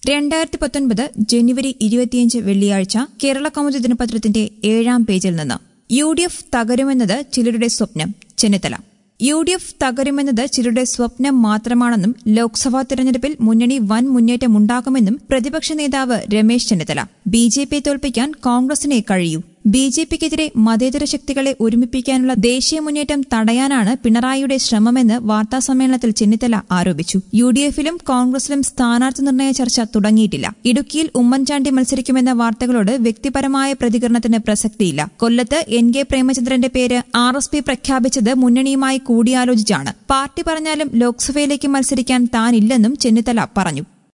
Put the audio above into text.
രണ്ടായിരത്തി പത്തൊൻപത് ജനുവരി ഇരുപത്തിയഞ്ച് വെള്ളിയാഴ്ച കേരള കൗമുദി ദിനപത്രത്തിന്റെ ഏഴാം പേജിൽ നിന്ന് യു ഡി എഫ് തകരുമെന്നത് ചിലരുടെ സ്വപ്നം ചെന്നിത്തല യു ഡി എഫ് തകരുമെന്നത് ചിലരുടെ സ്വപ്നം മാത്രമാണെന്നും ലോക്സഭാ തെരഞ്ഞെടുപ്പിൽ മുന്നണി വൻ മുന്നേറ്റമുണ്ടാകുമെന്നും പ്രതിപക്ഷ നേതാവ് രമേശ് ചെന്നിത്തല ബി ജെ പിയെ തോൽപ്പിക്കാൻ കോൺഗ്രസിനെ കഴിയൂ ബി ജെ പിക്കെതിരെ മതേതര ശക്തികളെ ഒരുമിപ്പിക്കാനുള്ള ദേശീയ മുന്നേറ്റം തടയാനാണ് പിണറായിയുടെ ശ്രമമെന്ന് വാർത്താസമ്മേളനത്തിൽ ചെന്നിത്തല ആരോപിച്ചു യു ഡി എഫിലും കോൺഗ്രസിലും സ്ഥാനാർത്ഥി നിർണയ ചർച്ച തുടങ്ങിയിട്ടില്ല ഇടുക്കിയിൽ ഉമ്മൻചാണ്ടി മത്സരിക്കുമെന്ന വാർത്തകളോട് വ്യക്തിപരമായ പ്രതികരണത്തിന് പ്രസക്തിയില്ല കൊല്ലത്ത് എൻ കെ പ്രേമചന്ദ്രന്റെ പേര് ആർ എസ് പി പ്രഖ്യാപിച്ചത് മുന്നണിയുമായി കൂടിയാലോചിച്ചാണ് പാർട്ടി പറഞ്ഞാലും ലോക്സഭയിലേക്ക് മത്സരിക്കാൻ താനില്ലെന്നും ചെന്നിത്തല പറഞ്ഞു